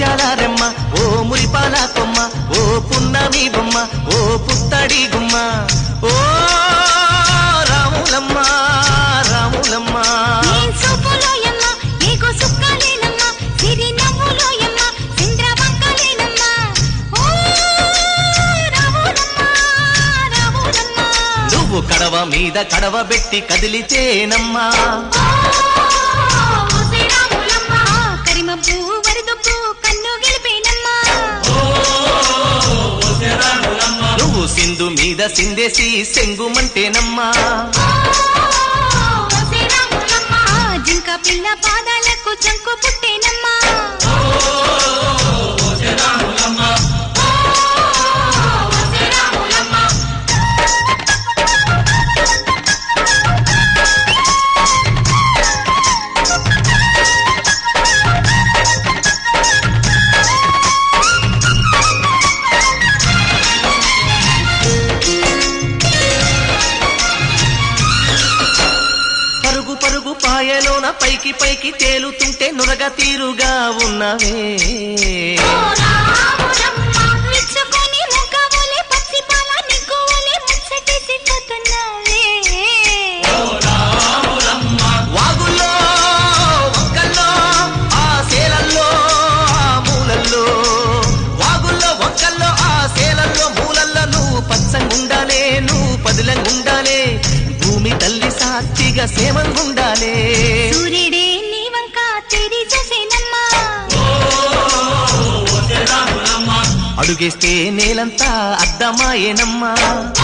ముత్యాల రెమ్మ ఓ మురిపాల కొమ్మ ఓ పున్నమి బొమ్మ ఓ పుత్తడి గుమ్మ ఓ రాములమ్మ రాములమ్మ నీ చూపులోయమ్మ నీకు సుక్కలేనమ్మ సిరి నవ్వులోయమ్మ చంద్రవంకలేనమ్మ ఓ రాములమ్మ రాములమ్మ నువ్వు కడవ మీద కడవ పెట్టి కదిలితేనమ్మా ఓ శ్రీరాములమ్మ కరిమబ్బు వరదబ్బు కన్ను గెలిపేనమ్మ నువ్వు సింధు మీద సిందేసి సెంగుమంటేనమ్మా ఓ శ్రీరాములమ్మ జింక పిల్ల పాదాలకు చంకు పుట్టేనమ్మ ఓ శ్రీరాములమ్మ పరుగు పరుగు పాయలోన పైకి పైకి తేలుతుంటే నురగ తీరుగా ఉన్నవే విచ్చుకొని ముఖవులే పసిపాల నిగ్గువులే ముచ్చటేసి పోతున్నావే వాగుల్లో వంకల్లో ఆ సేలల్లో ఆ మూలల్లో వాగుల్లో వంకల్లో ఆ సేలల్లో మూలల్లో నువ్వు పచ్చంగుండాలే నువ్వు పదిలంగుండాలే భూమి తల్లి సాక్షిగా సేమంగుండాలే సూర్యుడే నీ వంక తెరి చూసేనమ్మా అడుగేస్తే నేలంతా అద్దమాయేనమ్మా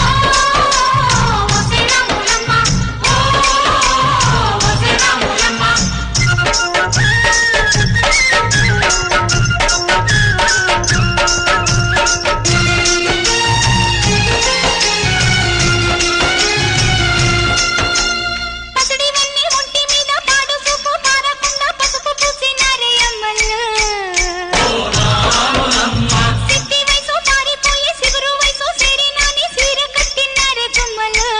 పసిడివన్నీ ఒంటి మీద పాడు చూపు పారకుండా పసుపు పూసినారే అమ్మలు సిట్టి వయసు పారిపోయి సిగురు వయసు సేరినాని సీర కట్టినారే కొమ్మలు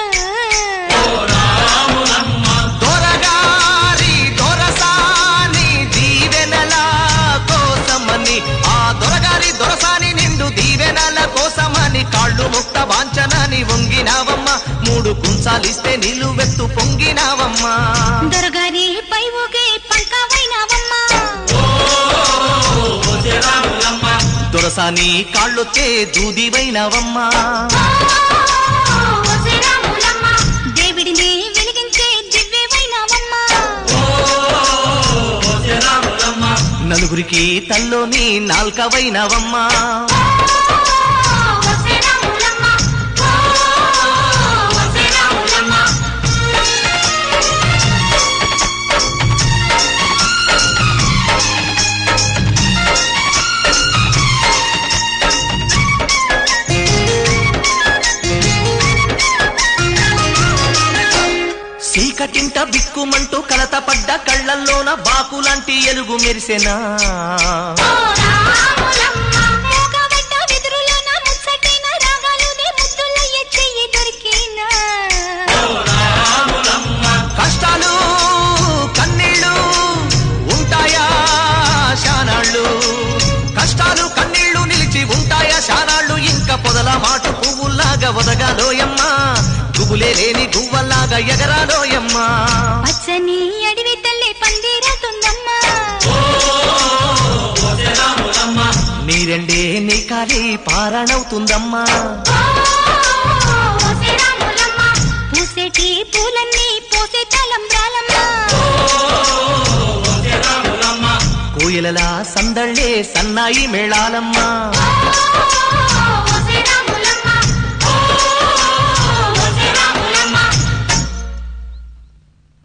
దొరగారి దొరసాని దీవెనల కోసమని ఆ దొరగారి దొరసాని నిండు దీవెనల కోసమని కాళ్ళు ముక్త వాంచనని వంగినావమ్మ మూడు కుంచాలిస్తే నిలువెత్తు పొంగినావమ్మా దొరగారి పై ఊగే పంకవైనవమ్మా దొరసాని కాళ్ళొచ్చే దూదివైనవమ్మా దేవుడిని వెలిగించే దివ్యమైనవమ్మా నలుగురికి తల్లోని నాల్కవైనవమ్మా చీకటింట బిక్కుమంటూ కలత పడ్డ కళ్ళల్లోన బాకులాంటి ఎలుగు మెరిసెనా మూగబడ్డ వెదురులోన ముచ్చటైన రాగాలుదే ముద్దుల ఎచ్చెయ్యి దొరికినా కష్టాలు కన్నీళ్ళు ఉంటాయా శానాళ్ళు కష్టాలు కన్నీళ్లు నిలిచి ఉంటాయా శానాళ్ళు ఇంకా పొదల మాటు పువ్వుల్లాగా ఒదగాలోయమ్మా గుబులే లేని గువ్వల్లాగా ఎగరాలోయమ్మా పచ్చని అడవి తల్లి పందిరతుందమ్మా నీరెండే నీ కాలి పారణవుతుందమ్మా పూసేటి పూలన్నీ పోసే తలంబ్రాలమ్మా కోయిలలా సందళ్ళే సన్నాయి మేళాలమ్మా ఓ